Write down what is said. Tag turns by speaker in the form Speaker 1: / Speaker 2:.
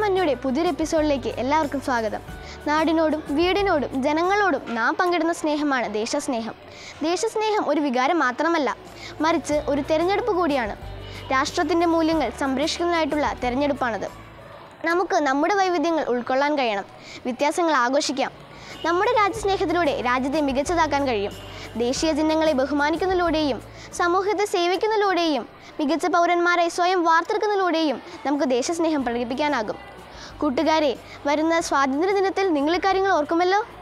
Speaker 1: മഞ്ഞയുടെ പുതിയൊരു എപ്പിസോഡിലേക്ക് എല്ലാവർക്കും സ്വാഗതം നാടിനോടും വീടിനോടും ജനങ്ങളോടും നാം പങ്കിടുന്ന സ്നേഹമാണ് ദേശസ്നേഹം ദേശസ്നേഹം ഒരു വികാരം മാത്രമല്ല മറിച്ച് ഒരു തെരഞ്ഞെടുപ്പ് കൂടിയാണ് രാഷ്ട്രത്തിൻ്റെ മൂല്യങ്ങൾ സംരക്ഷിക്കുന്നതിനായിട്ടുള്ള തെരഞ്ഞെടുപ്പാണത് നമുക്ക് നമ്മുടെ വൈവിധ്യങ്ങൾ ഉൾക്കൊള്ളാൻ കഴിയണം വ്യത്യാസങ്ങൾ ആഘോഷിക്കാം നമ്മുടെ രാജ്യസ്നേഹത്തിലൂടെ രാജ്യത്തെ മികച്ചതാക്കാൻ കഴിയും ദേശീയ ചിഹ്നങ്ങളെ ബഹുമാനിക്കുന്നതിലൂടെയും സമൂഹത്തെ സേവിക്കുന്നതിലൂടെയും മികച്ച പൗരന്മാരായി സ്വയം വാർത്തെടുക്കുന്നതിലൂടെയും നമുക്ക് ദേശസ്നേഹം പ്രകടിപ്പിക്കാനാകും കൂട്ടുകാരെ വരുന്ന സ്വാതന്ത്ര്യ ദിനത്തിൽ നിങ്ങൾ ഇക്കാര്യങ്ങൾ ഓർക്കുമല്ലോ